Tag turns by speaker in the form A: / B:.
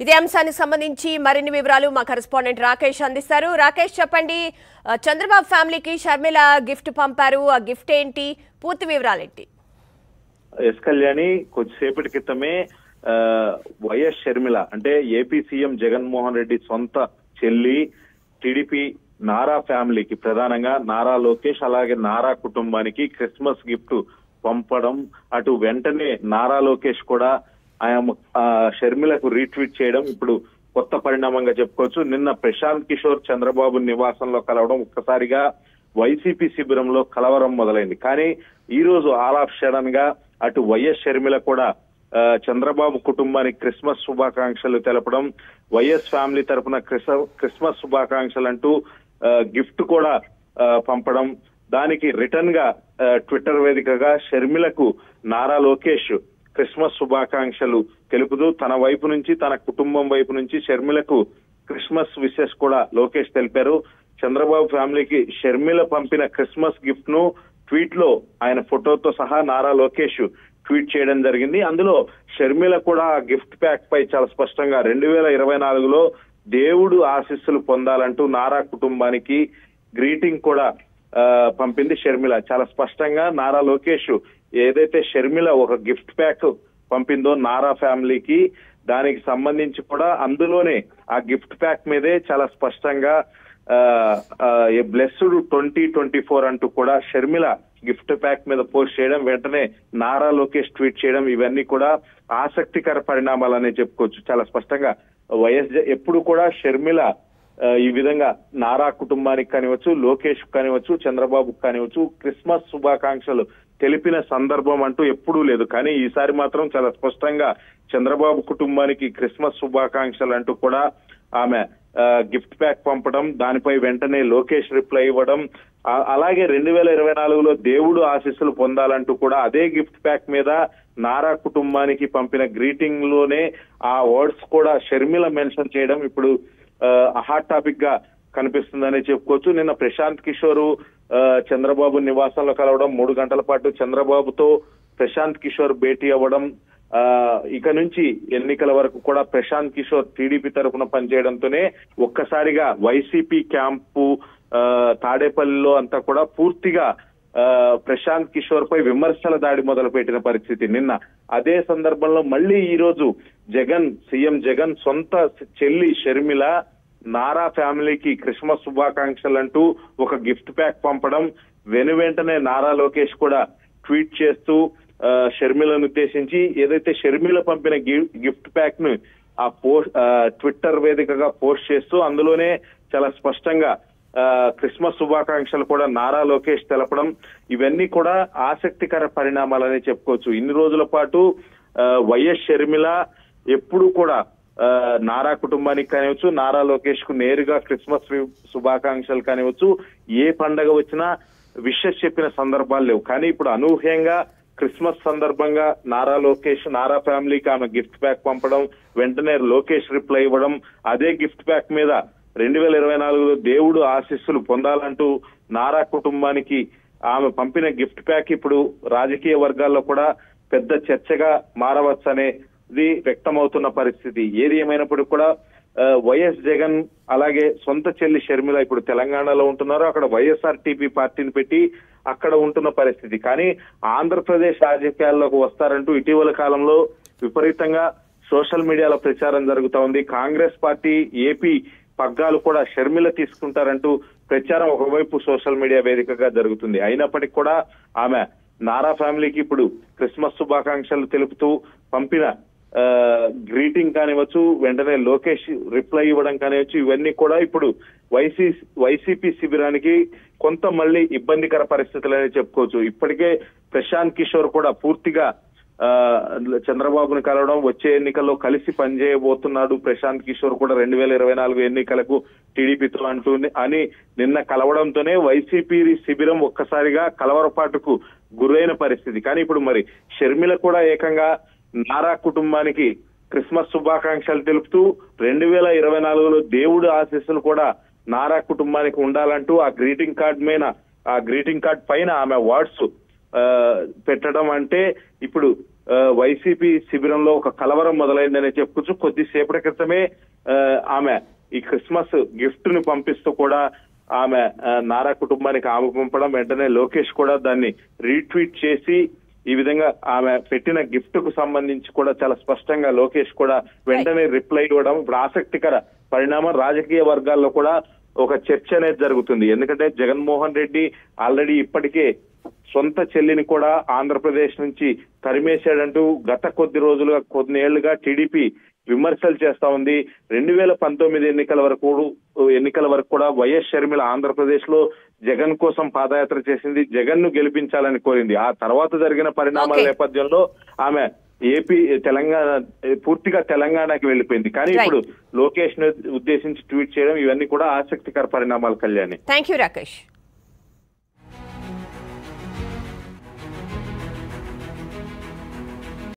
A: ఇదే అంశానికి సంబంధించి మరిన్ని వివరాలు మా కరెస్పాండెంట్ రాకేష్ అందిస్తారు రాకేష్ చెప్పండి ఆ, చంద్రబాబు ఫ్యామిలీకి షర్మిల గిఫ్ట్ పంపారు ఆ గిఫ్ట్ ఏంటి పూర్తి వివరాలేంటి
B: ఎస్ కళ్యాణి కొద్దిసేపటి క్రితమే ఆ, వైఎస్ షర్మిల అంటే ఏపీ సీఎం జగన్మోహన్ రెడ్డి సొంత చెల్లి టీడీపీ నారా ఫ్యామిలీకి ప్రధానంగా నారా లోకేష్ అలాగే నారా కుటుంబానికి క్రిస్మస్ గిఫ్ట్ పంపడం అటు వెంటనే నారా లోకేష్ కూడా ఆయన ఆ, షర్మిలకు రీట్వీట్ చేయడం ఇప్పుడు కొత్త పరిణామంగా చెప్పుకోవచ్చు నిన్న ప్రశాంత్ కిషోర్ చంద్రబాబు నివాసంలో కలవడం ఒక్కసారిగా వైసీపీ శిబిరంలో కలవరం మొదలైంది కానీ ఈ రోజు ఆల్ ఆఫ్ సడన్ గా అటు వైఎస్ షర్మిల కూడా ఆ, చంద్రబాబు కుటుంబానికి క్రిస్మస్ శుభాకాంక్షలు తెలపడం వైఎస్ ఫ్యామిలీ తరపున క్రిస- క్రిస్మస్ శుభాకాంక్షలు అంటూ ఆ, గిఫ్ట్ కూడా ఆ, పంపడం దానికి రిటర్న్ గా ఆ, ట్విట్టర్ వేదికగా షర్మిలకు నారా లోకేష్ క్రిస్మస్ శుభాకాంక్షలు తెలుపుతూ తన వైపు నుంచి తన కుటుంబం వైపు నుంచి షర్మిలకు క్రిస్మస్ విషెస్ కూడా లోకేష్ తెలిపారు చంద్రబాబు ఫ్యామిలీకి షర్మిల పంపిన క్రిస్మస్ గిఫ్ట్ ను ట్వీట్ లో ఆయన ఫోటోతో సహా నారా లోకేష్ ట్వీట్ చేయడం జరిగింది అందులో షర్మిల కూడా ఆ గిఫ్ట్ ప్యాక్ పై చాలా స్పష్టంగా రెండు వేల ఇరవై నాలుగులో దేవుడు ఆశీస్సులు పొందాలంటూ నారా కుటుంబానికి గ్రీటింగ్ కూడా ఆ, పంపింది షర్మిల చాలా స్పష్టంగా నారా లోకేష్ ఏదైతే షర్మిల ఒక గిఫ్ట్ ప్యాక్ పంపిందో నారా ఫ్యామిలీకి దానికి సంబంధించి కూడా అందులోనే ఆ గిఫ్ట్ ప్యాక్ మీదే చాలా స్పష్టంగా బ్లెస్డ్ ట్వంటీ ట్వంటీ ఫోర్ అంటూ కూడా షర్మిల గిఫ్ట్ ప్యాక్ మీద పోస్ట్ చేయడం వెంటనే నారా లోకేష్ ట్వీట్ చేయడం ఇవన్నీ కూడా ఆసక్తికర పరిణామాలనే చెప్పుకోవచ్చు చాలా స్పష్టంగా వైఎస్ జ- ఎప్పుడు కూడా షర్మిల ఆ, ఈ విధంగా నారా కుటుంబానికి కానివచ్చు లోకేష్ కానివచ్చు చంద్రబాబు కానివచ్చు క్రిస్మస్ శుభాకాంక్షలు తెలిపిన సందర్భం అంటూ ఎప్పుడూ లేదు కానీ ఈసారి మాత్రం చాలా స్పష్టంగా చంద్రబాబు కుటుంబానికి క్రిస్మస్ శుభాకాంక్షలు అంటూ కూడా ఆమె ఆ, గిఫ్ట్ ప్యాక్ పంపడం దానిపై వెంటనే లోకేష్ రిప్లై ఇవ్వడం ఆ- అలాగే రెండు వేల ఇరవై నాలుగులో దేవుడు ఆశీస్సులు పొందాలంటూ కూడా అదే గిఫ్ట్ ప్యాక్ మీద నారా కుటుంబానికి పంపిన గ్రీటింగ్ లోనే ఆ వర్డ్స్ కూడా షర్మిల మెన్షన్ చేయడం ఇప్పుడు హాట్ టాపిక్ గా కనిపిస్తుందని చెప్పుకోవచ్చు నిన్న ప్రశాంత్ కిషోర్ ఆ, చంద్రబాబు నివాసంలో కలవడం మూడు గంటల పాటు చంద్రబాబుతో ప్రశాంత్ కిషోర్ భేటీ అవ్వడం ఆ, ఇక నుంచి ఎన్నికల వరకు కూడా ప్రశాంత్ కిషోర్ టీడీపీ తరఫున పనిచేయడంతోనే ఒక్కసారిగా వైసీపీ క్యాంపు ఆ, తాడేపల్లిలో అంతా కూడా పూర్తిగా ఆ, ప్రశాంత్ కిషోర్ పై విమర్శల దాడి మొదలుపెట్టిన పరిస్థితి నిన్న అదే సందర్భంలో మళ్ళీ ఈ రోజు జగన్ సీఎం జగన్ సొంత చెల్లి షర్మిల నారా ఫ్యామిలీకి క్రిస్మస్ శుభాకాంక్షలు అంటూ ఒక గిఫ్ట్ ప్యాక్ పంపడం వెను వెంటనే నారా లోకేష్ కూడా ట్వీట్ చేస్తూ ఆ, షర్మిలను ఉద్దేశించి ఏదైతే షర్మిల పంపిన గి- గిఫ్ట్ ప్యాక్ ను ఆ పోస్ట్ ట్విట్టర్ వేదికగా పోస్ట్ చేస్తూ అందులోనే చాలా స్పష్టంగా ఆ, క్రిస్మస్ శుభాకాంక్షలు కూడా నారా లోకేష్ తెలపడం ఇవన్నీ కూడా ఆసక్తికర పరిణామాలని చెప్పుకోవచ్చు ఇన్ని రోజుల పాటు ఆ, వైఎస్ షర్మిల ఎప్పుడు కూడా ఆ, నారా కుటుంబానికి కానివచ్చు నారా లోకేష్ కు నేరుగా క్రిస్మస్ వి- శుభాకాంక్షలు కానివచ్చు ఏ పండగ వచ్చినా విషెస్ చెప్పిన సందర్భాలు లేవు కానీ ఇప్పుడు అనూహ్యంగా క్రిస్మస్ సందర్భంగా నారా లోకేష్ నారా ఫ్యామిలీకి ఆమె గిఫ్ట్ ప్యాక్ పంపడం వెంటనే లోకేష్ రిప్లై ఇవ్వడం అదే గిఫ్ట్ ప్యాక్ మీద రెండు వేల ఇరవై నాలుగులో దేవుడు ఆశీస్సులు పొందాలంటూ నారా కుటుంబానికి ఆమె పంపిన గిఫ్ట్ ప్యాక్ ఇప్పుడు రాజకీయ వర్గాల్లో కూడా పెద్ద చర్చగా మారవచ్చనేది వ్యక్తమవుతున్న పరిస్థితి ఏది ఏమైనప్పటికీ కూడా ఆ, వైఎస్ జగన్ అలాగే సొంత చెల్లి షర్మిల ఇప్పుడు తెలంగాణలో ఉంటున్నారు అక్కడ వైఎస్ఆర్ టీపీ పార్టీని పెట్టి అక్కడ ఉంటున్న పరిస్థితి కానీ ఆంధ్రప్రదేశ్ రాజకీయాల్లోకి వస్తారంటూ ఇటీవల కాలంలో విపరీతంగా సోషల్ మీడియాలో ప్రచారం జరుగుతా ఉంది కాంగ్రెస్ పార్టీ ఏపీ పగ్గాలు కూడా షర్మిల తీసుకుంటారంటూ ప్రచారం ఒకవైపు సోషల్ మీడియా వేదికగా జరుగుతుంది అయినప్పటికీ కూడా ఆమె నారా ఫ్యామిలీకి ఇప్పుడు క్రిస్మస్ శుభాకాంక్షలు తెలుపుతూ పంపిన ఆ, గ్రీటింగ్ కానివచ్చు వెంటనే లోకేష్ రిప్లై ఇవ్వడం కానివచ్చు ఇవన్నీ కూడా ఇప్పుడు వైసీ వైసీపీ శిబిరానికి కొంత మళ్ళీ ఇబ్బందికర పరిస్థితులని చెప్పుకోవచ్చు ఇప్పటికే ప్రశాంత్ కిషోర్ కూడా పూర్తిగా ఆ, చంద్రబాబును కలవడం వచ్చే ఎన్నికల్లో కలిసి పనిచేయబోతున్నాడు ప్రశాంత్ కిషోర్ కూడా రెండు వేల ఇరవై నాలుగు ఎన్నికలకు టీడీపీతో అంటూనే అని నిన్న కలవడంతోనే వైసీపీ శిబిరం ఒక్కసారిగా కలవరపాటుకు గురైన పరిస్థితి కానీ ఇప్పుడు మరి షర్మిల కూడా ఏకంగా నారా కుటుంబానికి క్రిస్మస్ శుభాకాంక్షలు తెలుపుతూ రెండు వేల ఇరవై నాలుగులో దేవుడు ఆశీస్సులు కూడా నారా కుటుంబానికి ఉండాలంటూ ఆ గ్రీటింగ్ కార్డ్ మీద ఆ గ్రీటింగ్ కార్డ్ పైన ఆమె వర్డ్స్ ఆ, పెట్టడం అంటే ఇప్పుడు ఆ, వైసీపీ శిబిరంలో ఒక కలవరం మొదలైందనే చెప్పుకోవచ్చు కొద్దిసేపటి క్రితమే ఆ, ఆమె ఈ క్రిస్మస్ గిఫ్ట్ ను పంపిస్తూ కూడా ఆమె ఆ, నారా కుటుంబానికి ఆమె పంపడం వెంటనే లోకేష్ కూడా దాన్ని రీట్వీట్ చేసి ఈ విధంగా ఆమె పెట్టిన గిఫ్ట్ కు సంబంధించి కూడా చాలా స్పష్టంగా లోకేష్ కూడా వెంటనే రిప్లై ఇవ్వడం ఇప్పుడు ఆసక్తికర పరిణామం రాజకీయ వర్గాల్లో కూడా ఒక చర్చ అనేది జరుగుతుంది ఎందుకంటే జగన్మోహన్ రెడ్డి ఆల్రెడీ ఇప్పటికే సొంత చెల్లిని కూడా ఆంధ్రప్రదేశ్ నుంచి తరిమేశాడంటూ గత కొద్ది రోజులుగా కొన్ని ఏళ్లుగా టీడీపీ విమర్శలు చేస్తా ఉంది రెండు వేల పంతొమ్మిది ఎన్నికల వరకు ఎన్నికల వరకు కూడా వైఎస్ షర్మిల ఆంధ్రప్రదేశ్ లో జగన్ కోసం పాదయాత్ర చేసింది జగన్ ను గెలిపించాలని కోరింది ఆ తర్వాత జరిగిన పరిణామాల
A: Okay.
B: నేపథ్యంలో ఆమె ఏపీ తెలంగాణ పూర్తిగా తెలంగాణకి వెళ్ళిపోయింది కానీ
A: Right.
B: ఇప్పుడు లోకేష్ ను ఉద్దేశించి ట్వీట్ చేయడం ఇవన్నీ కూడా ఆసక్తికర పరిణామాలు కళ్యాణి
A: థ్యాంక్ యూ రాకేష్